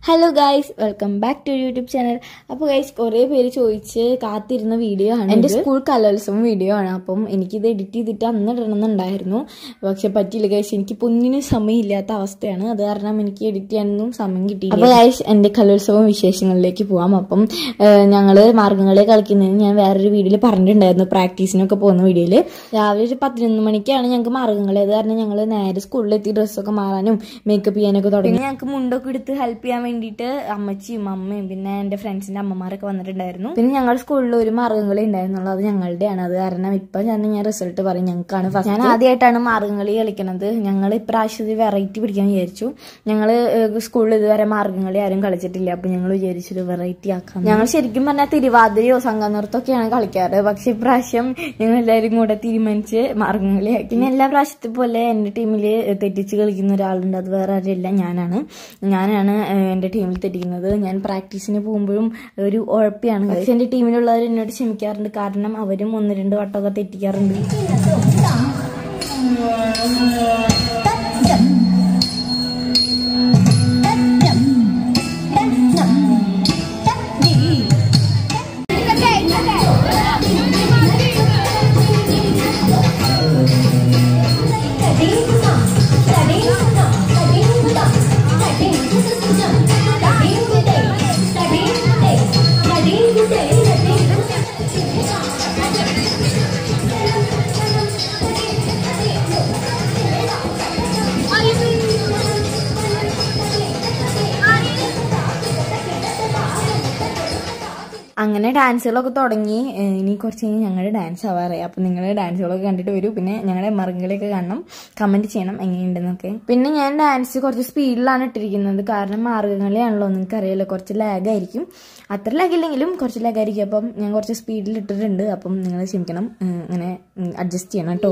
Hello guys welcome back to YouTube channel അപ്പോൾ guys കുറേ പേര് ചോദിച്ച് കാത്തിരുന്ന വീഡിയോ ആണ് എൻ്റെ സ്കൂൾ കലോത്സവം വീഡിയോ ആണ് അപ്പം എനിക്കിത് എഡിറ്റ് ചെയ്തിട്ട് അന്ന് ഇടണമെന്നുണ്ടായിരുന്നു പക്ഷെ പറ്റിയില്ല ഗൈസ് എനിക്ക് പൊന്നിനും സമയമില്ലാത്ത അവസ്ഥയാണ് അത് കാരണം എനിക്ക് എഡിറ്റ് ചെയ്യാനൊന്നും സമയം കിട്ടിയില്ല അപ്പോൾ ഗൈസ് എൻ്റെ കലോത്സവം വിശേഷങ്ങളിലേക്ക് പോവാം അപ്പം ഞങ്ങൾ മാർഗംകളി കളിക്കുന്നതിന് ഞാൻ വേറൊരു വീഡിയോയിൽ പറഞ്ഞിട്ടുണ്ടായിരുന്നു പ്രാക്ടീസിനൊക്കെ പോകുന്ന വീഡിയോയിൽ രാവിലെ ഒരു പതിനൊന്ന് മണിക്കാണ് ഞങ്ങൾക്ക് മാർഗംകളി അത് കാരണം ഞങ്ങൾ നേരെ സ്കൂളിലെത്തി ഡ്രസ്സൊക്കെ മാറാനും മേക്കപ്പ് ചെയ്യാനൊക്കെ തുടങ്ങി ഞങ്ങൾക്ക് മുണ്ടൊക്കെ എടുത്ത് ഹെൽപ്പ് ചെയ്യാൻ വേണ്ടിയിട്ട് അമ്മച്ചിയും അമ്മയും പിന്നെ എൻ്റെ ഫ്രണ്ട്സിൻ്റെ അമ്മമാരൊക്കെ വന്നിട്ടുണ്ടായിരുന്നു പിന്നെ ഞങ്ങളുടെ സ്കൂളിൽ ഒരു മാർഗംകളി ഉണ്ടായിരുന്നുള്ളൂ അത് ഞങ്ങളുടെയാണ് അത് കാരണം ഇപ്പം ഞാൻ ഞാൻ റിസൾട്ട് പറയും ഞങ്ങൾക്കാണ് ഫസ്റ്റ് ഞാൻ ആദ്യമായിട്ടാണ് മാർഗംകളി കളിക്കുന്നത് ഞങ്ങൾ ഇപ്രാവശ്യത്തിൽ വെറൈറ്റി പിടിക്കാൻ വിചാരിച്ചു ഞങ്ങൾ സ്കൂളിൽ ഇതുവരെ മാർഗംകളി ആരും കളിച്ചിട്ടില്ല അപ്പം ഞങ്ങൾ വിചാരിച്ചൊരു വെറൈറ്റി ആക്കാം ഞങ്ങൾ ശരിക്കും പറഞ്ഞാൽ തിരുവാതിരയോ സംഘനൃത്തമൊക്കെയാണ് കളിക്കാറ് പക്ഷെ ഇപ്രാവശ്യം ഞങ്ങൾ എല്ലാവരും കൂടെ തീരുമാനിച്ച് മാർഗംകളി ആക്കി പിന്നെ എല്ലാ പ്രാവശ്യത്തെ പോലെ എൻ്റെ ടീമിൽ തെറ്റിച്ച് കളിക്കുന്ന ഒരാളുണ്ട് അത് വേറെ ആരുമില്ല ഞാനാണ് ഞാനാണ് എൻ്റെ ടീമിൽ തെറ്റിക്കുന്നത് ഞാൻ പ്രാക്ടീസിന് പോകുമ്പോഴും ഒരു ഉഴപ്പിയാണ് പക്ഷെ എൻ്റെ ടീമിലുള്ളവർ എന്നോട് ക്ഷമിക്കാറുണ്ട് കാരണം അവരും ഒന്ന് രണ്ട് വട്ടമൊക്കെ തെറ്റിക്കാറുണ്ട് അങ്ങനെ ഡാൻസുകളൊക്കെ തുടങ്ങി ഇനി കുറച്ച് കഴിഞ്ഞ് ഞങ്ങളുടെ ഡാൻസ് ആവാറായി അപ്പം നിങ്ങളുടെ ഡാൻസുകളൊക്കെ കണ്ടിട്ട് വരൂ പിന്നെ ഞങ്ങളുടെ മറുകളിയൊക്കെ കാണണം കമൻറ്റ് ചെയ്യണം എങ്ങനെയുണ്ടെന്നൊക്കെ പിന്നെ ഞാൻ ഡാൻസ് കുറച്ച് സ്പീഡിലാണ് ഇട്ടിരിക്കുന്നത് കാരണം മാർഗങ്ങളിയാണല്ലോ നിങ്ങൾക്ക് അറിയാലോ കുറച്ച് ലാഗായിരിക്കും അത്ര ലാഗില്ലെങ്കിലും കുറച്ച് ലാഗായിരിക്കും അപ്പം ഞാൻ കുറച്ച് സ്പീഡിൽ ഇട്ടിട്ടുണ്ട് അപ്പം നിങ്ങൾ ക്ഷമിക്കണം അങ്ങനെ അഡ്ജസ്റ്റ് ചെയ്യണം കേട്ടോ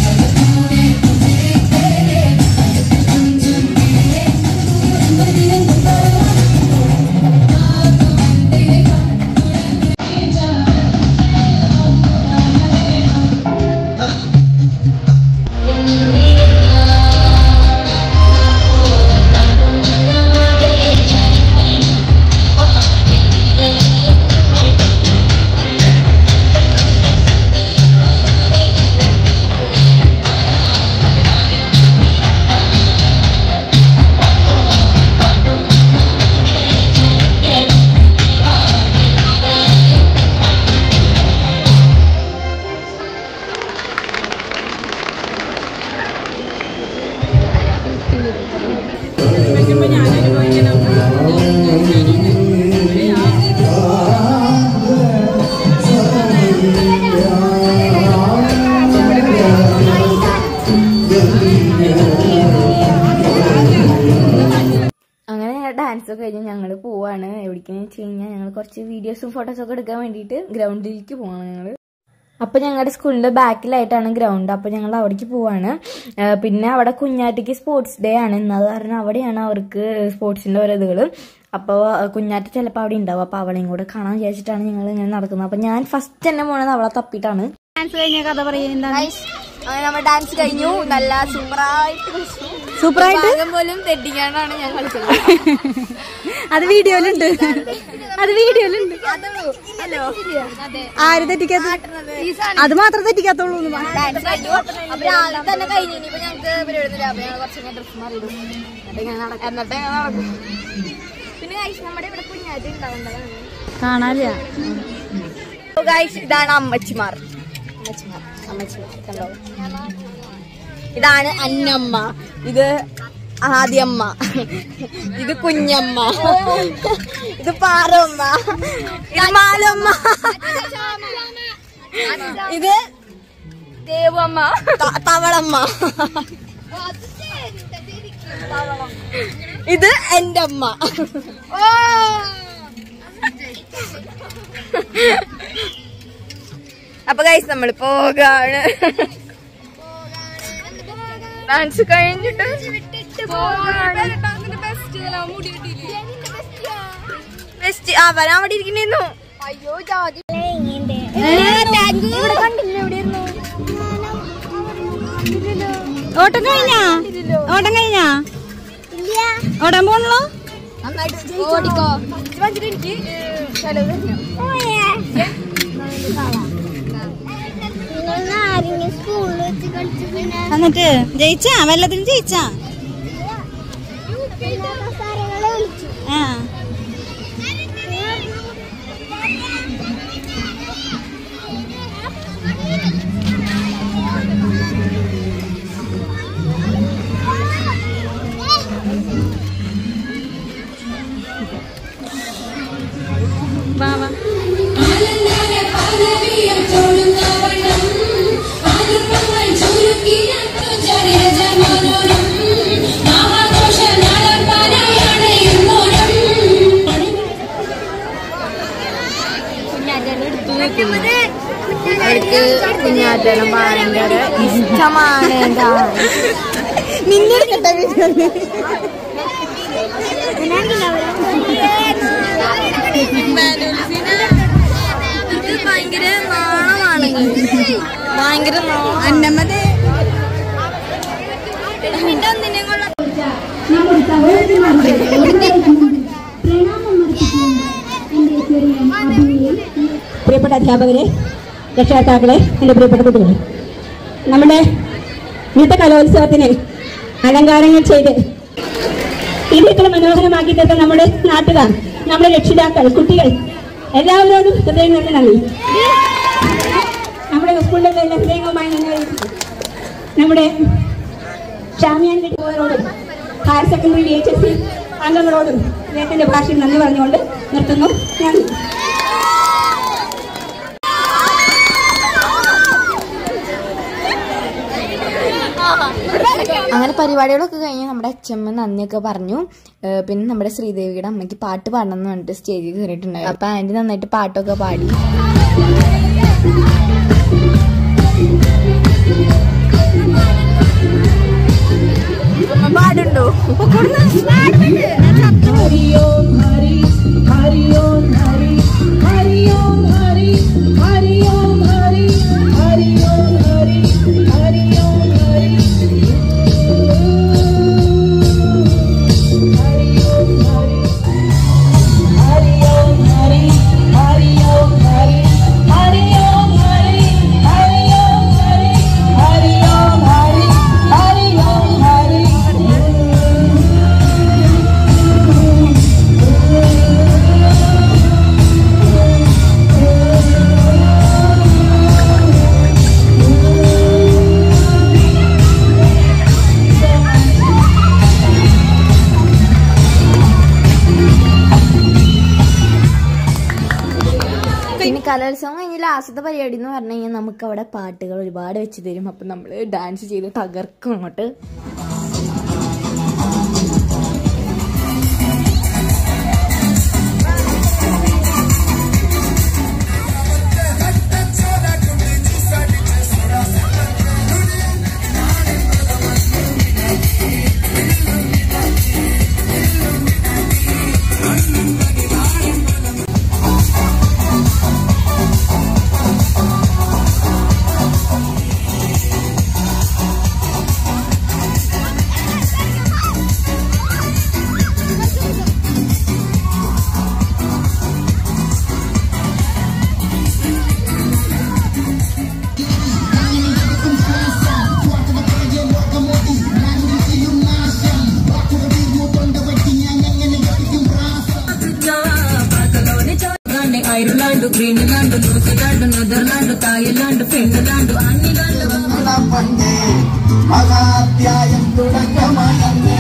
Thank you. അങ്ങനെ ഞങ്ങൾ ഡാൻസ് ഒക്കെ കഴിഞ്ഞ് ഞങ്ങൾ പോവാണ് എവിടേക്കെന്ന് വെച്ച് കഴിഞ്ഞാൽ ഞങ്ങൾ കുറച്ച് വീഡിയോസും ഫോട്ടോസും ഒക്കെ എടുക്കാൻ വേണ്ടിയിട്ട് ഗ്രൗണ്ടിലേക്ക് പോവാണ് ഞങ്ങൾ അപ്പോൾ ഞങ്ങളുടെ സ്കൂളിൻ്റെ ബാക്കിലായിട്ടാണ് ഗ്രൗണ്ട് അപ്പോൾ ഞങ്ങൾ അവിടേക്ക് പോവാണ് ആ, പിന്നെ അവിടെ കുഞ്ഞാറ്റയ്ക്ക് സ്പോർട്സ് ഡേ ആണ് ഇന്ന് അത് കാരണം അവിടെയാണ് അവർക്ക് സ്പോർട്സിൻ്റെ ഓരോ ഇതുകൾ അപ്പോൾ കുഞ്ഞാറ്റ ചിലപ്പോൾ അവിടെ ഉണ്ടാവും അപ്പോൾ അവളെയും കൂടെ കാണാൻ വിചാരിച്ചിട്ടാണ് ഞങ്ങൾ ഇങ്ങനെ നടക്കുന്നത് അപ്പോൾ ഞാൻ ഫസ്റ്റ് തന്നെ പോണത് അവളെ തപ്പിയിട്ടാണ് ഡാൻസ് കഴിഞ്ഞ കഥ പറയുന്നത് അങ്ങനെ നമ്മൾ ഡാൻസ് കഴിഞ്ഞു നല്ല സൂപ്പറായിട്ട് സൂപ്പറായിട്ട് പോലും തെറ്റിക്കാണ്ടാണ് ഞാൻ കളിച്ചത് അത് വീഡിയോയിലുണ്ട് അത് വീഡിയോയിലുണ്ട് ആര് തെറ്റിക്കാത്ത അത് മാത്രം തെറ്റിക്കാത്തുള്ളൂ എന്ന് പറ. ഡാൻസ് കഴിഞ്ഞു അപ്പൊ രാവിലെ തന്നെ കഴിഞ്ഞു ഇനിയിപ്പോ ഞങ്ങൾക്ക് പരിപാടി അപ്പൊ ഞങ്ങൾ കുറച്ച് ഡ്രസ് മാറിയിടും എന്നിട്ട് ഇങ്ങനെ നടക്കും എന്നിട്ട് ഇങ്ങനെ നടക്കും പിന്നെ ഗൈസ് നമ്മുടെ ഇവിടെ കുഞ്ഞാറ്റ് ഉണ്ടാവേണ്ടതാണ് കാണാനില്ല ഗൈസ് ഇതാണ് അമ്മച്ചിമാർ അമ്മച്ചിമാർ അമ്മച്ചിമാർ കണ്ടോ ഇതാണ് അന്നമ്മ ഇത് ആദ്യമ്മ ഇത് കുഞ്ഞമ്മ ഇത് പാറമ്മ ഇത് മാലമ്മ ഇത് ദേവമ്മ ത- തവളമ്മ ഇത് എന്റെ അമ്മ അപ്പൊ ഗൈസ് നമ്മൾ പോകാണ് ഡാൻസ് കഴിഞ്ഞിട്ട് ബെസ്റ്റ് ആ വരാൻ അവിടെ ഇരിക്കണേന്നു അയ്യോ ജാതി ഇവിടെ കണ്ടില്ല എവിടെയായിരുന്നു ഓട്ടം കഴിഞ്ഞാ ഓട്ടം കഴിഞ്ഞാ ഓടാൻ പോണല്ലോ നന്നായിട്ട് ഓടിക്കോ വന്നിട്ട് എനിക്ക് ചെലവ് തരണം. എന്നിട്ട് ജയിച്ചാ വല്ലതിനും ജയിച്ചാ ആ വാ വാ അവർക്ക് കുഞ്ഞാറ്റനം ഭയങ്കര ഇഷ്ടമാണ് നിന്നെടുക്കട്ടെ വീഡിയോ ഇത് ഭയങ്കര നാണമാണ് ഭയങ്കര നാണം അന്നമ്മത് പ്രിയപ്പെട്ട അധ്യാപകരെ രക്ഷകർത്താക്കളെ എൻ്റെ പ്രിയപ്പെട്ട കുട്ടികളെ നമ്മുടെ ഇന്നത്തെ കലോത്സവത്തിന് അലങ്കാരങ്ങൾ ചെയ്ത് ഇതിത്ര മനോഹരമാക്കി തീർത്ത നമ്മുടെ നാട്ടുകാർ നമ്മുടെ രക്ഷിതാക്കൾ കുട്ടികൾ എല്ലാവരോടും ഹൃദയം നിന്ന് നന്ദി നമ്മുടെ സ്കൂളിലെ എല്ലാ ഹൃദയങ്ങളുമായി നന്ദി നമ്മുടെ ഷാമിയാൻ കിട്ടുന്നവരോടും higher secondary V H S C അംഗങ്ങളോടും അദ്ദേഹത്തിന്റെ ഭാഷയിൽ നന്ദി പറഞ്ഞുകൊണ്ട് നിർത്തുന്നു നന്ദി അങ്ങനെ പരിപാടികളൊക്കെ കഴിഞ്ഞ് നമ്മുടെ അച്ഛമ്മ നന്ദിയൊക്കെ പറഞ്ഞു ഏഹ് പിന്നെ നമ്മുടെ ശ്രീദേവിയുടെ അമ്മയ്ക്ക് പാട്ട് പാടണം എന്ന് പറഞ്ഞിട്ട് സ്റ്റേജിൽ കയറിയിട്ടുണ്ടായിരുന്നു അപ്പൊ ആന്റി നന്നായിട്ട് പാട്ടൊക്കെ പാടി പാടുണ്ടോ ഹരി കലോത്സവം കഴിഞ്ഞ് ലാസ്റ്റത്തെ പരിപാടി എന്ന് പറഞ്ഞു കഴിഞ്ഞാൽ നമുക്ക് അവിടെ പാട്ടുകൾ ഒരുപാട് വെച്ച് തരും അപ്പം നമ്മൾ ഡാൻസ് ചെയ്ത് തകർക്കും അങ്ങോട്ട് Ireland Greenland New Zealand Netherland Thailand Finland అన్ని പഞ്ഞേ മഹാധ്യായം തുടക്കമയങ്ങേ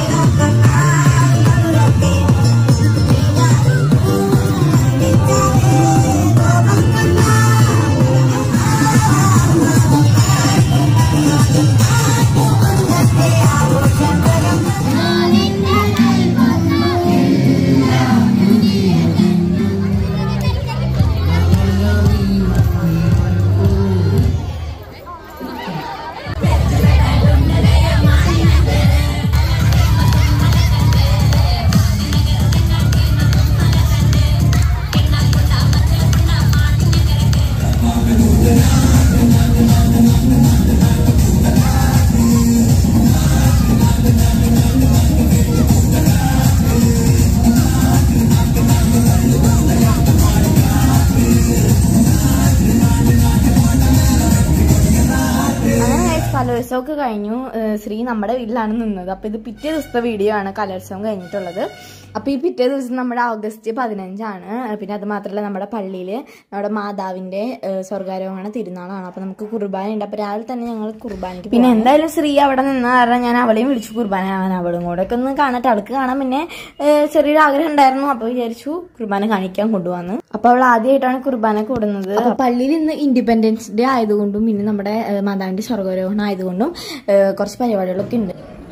അങ്ങനെ guys, കലോത്സവമൊക്കെ കഴിഞ്ഞു ഏഹ് ശ്രീ നമ്മുടെ വീട്ടിലാണ് നിന്നത് അപ്പോൾ ഇത് പിറ്റേ ദിവസത്തെ വീഡിയോ ആണ് കലോത്സവം കഴിഞ്ഞിട്ടുള്ളത് അപ്പോൾ ഈ പിറ്റേ ദിവസം നമ്മുടെ ഓഗസ്റ്റ് പതിനഞ്ചാണ് പിന്നെ അത് മാത്രമല്ല നമ്മുടെ പള്ളിയിൽ നമ്മുടെ മാതാവിൻ്റെ ഏഹ് സ്വർഗാരോഹണ തിരുനാളാണ് അപ്പോൾ നമുക്ക് കുർബാന ഉണ്ട് അപ്പോൾ രാവിലെ തന്നെ ഞങ്ങൾ കുർബാനയ്ക്ക് പിന്നെ എന്തായാലും ശ്രീ അവിടെ നിന്ന കാരണം ഞാൻ അവളെയും വിളിച്ചു കുർബാന ആവാൻ അവളും കൂടെ ഒക്കെ ഒന്ന് കാണട്ടെ അവൾക്ക് കാണാൻ പിന്നെ ഏഹ് ചെറിയൊരു ആഗ്രഹം ഉണ്ടായിരുന്നു അപ്പോൾ വിചാരിച്ചു കുർബാന കാണിക്കാൻ കൊണ്ടുവന്ന് അപ്പോൾ അവൾ ആദ്യമായിട്ടാണ് കുർബാന കൂടുന്നത് അപ്പോൾ പള്ളിയിൽ ഇന്ന് ഇൻഡിപെൻഡൻസ് ഡേ ആയതുകൊണ്ടും പിന്നെ നമ്മുടെ ഏഹ് മാതാവിന്റെ സ്വർഗാരോഹണം ആയതുകൊണ്ടും ഏഹ് കുറച്ച് പരിപാടികളൊക്കെ ഉണ്ട്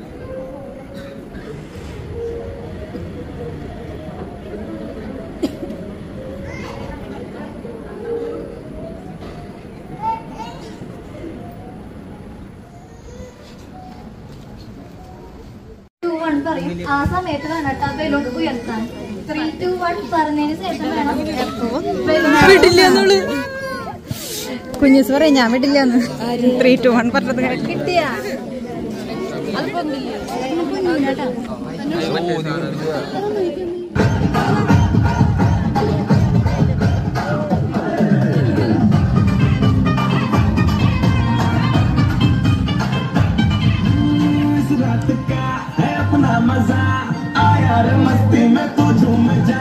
ടു വൺ പറയും ആ സമയത്ത് വേണം കേട്ടോ ബലൂൺ ഉയർത്താൻ ത്രീ ടു വൺ പറഞ്ഞതിന് ശേഷം വേണം വിടില്ലെന്നുള്ളു കുഞ്ഞുസ് പറയും ഞാൻ വിടില്ലെന്ന് ത്രീ ടു വൺ പറഞ്ഞത് കിട്ടിയാ इस रात का है अपना मजा आ यार मस्ती में तू झूम जा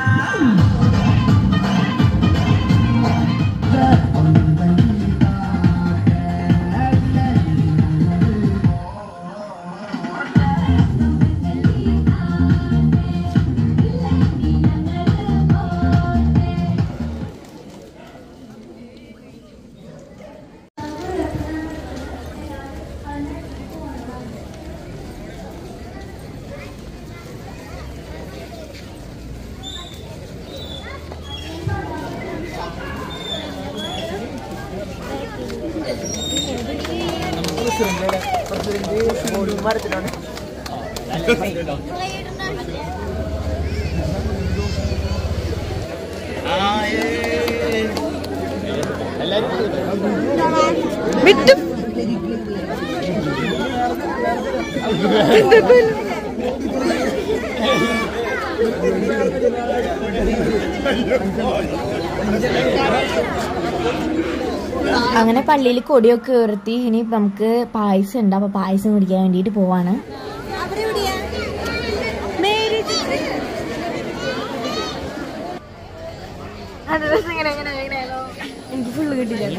വിട്ടു അങ്ങനെ പള്ളിയിൽ കൊടിയൊക്കെ ഉയർത്തി ഇനി നമുക്ക് പായസം ഉണ്ട് അപ്പൊ പായസം കുടിക്കാൻ വേണ്ടിയിട്ട് പോവാണ് എനിക്ക് ഫുള്ള് കിട്ടില്ല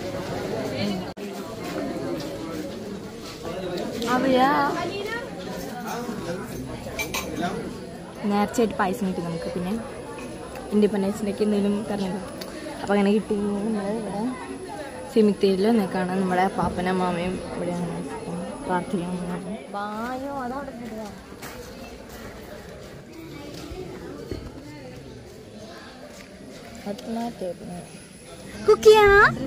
അവയാ നേർച്ചയായിട്ട് പായസം കിട്ടി നമുക്ക് പിന്നെ ഇൻഡിപെൻഡൻസ് ഡേക്ക് എന്തെങ്കിലും തരണല്ലോ അപ്പോൾ അങ്ങനെ കിട്ടി നമ്മൾ ഇവിടെ സിമിത്തേരിൽ നിൽക്കാണ് നമ്മുടെ പാപ്പനും അമ്മാമയും ഇവിടെയാണ് ഇപ്പം പ്രാർത്ഥിക്കാൻ പോകുന്നത്. ബായോ അതവിടെ പോവാ. പത്മനാഭ കുക്കിയാ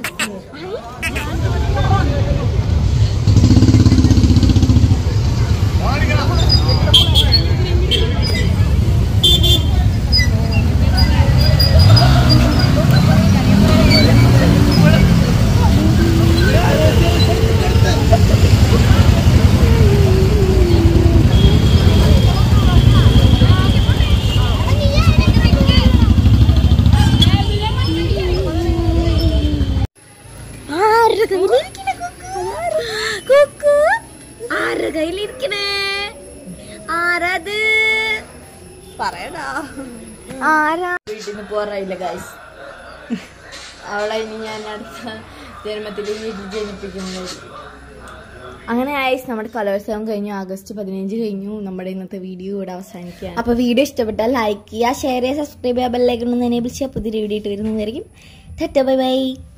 ആരുടെ കയ്യിലിരിക്കണേ കുക്കു കുക്കു ആരുടെ കയ്യിലിരിക്കണേ ആരാത് പറയടാ ആരാ വീട്ടിൽ നിന്ന് പോറായില്ല ഗായ്സ് അവളെ ഇനി ഞാൻ അടുത്ത ജന്മത്തിൽ വീട്ടിൽ ജനിപ്പിക്കുന്നത് അങ്ങനെ ആയിസ് നമ്മുടെ കലോത്സവം കഴിഞ്ഞു ആഗസ്റ്റ് പതിനഞ്ച് കഴിഞ്ഞു നമ്മുടെ ഇന്നത്തെ വീഡിയോ ഇവിടെ അവസാനിക്കുക അപ്പൊ വീഡിയോ ഇഷ്ടപ്പെട്ടാൽ ലൈക്ക് ചെയ്യുക ഷെയർ ചെയ്യുക സബ്സ്ക്രൈബ് ചെയ്യുക ബെല്ലൈക്കൺ എനേബിൾ ചെയ്യുക പുതിയ വീഡിയോ ഇട്ട് വരുന്നതായിരിക്കും ബൈ ബൈ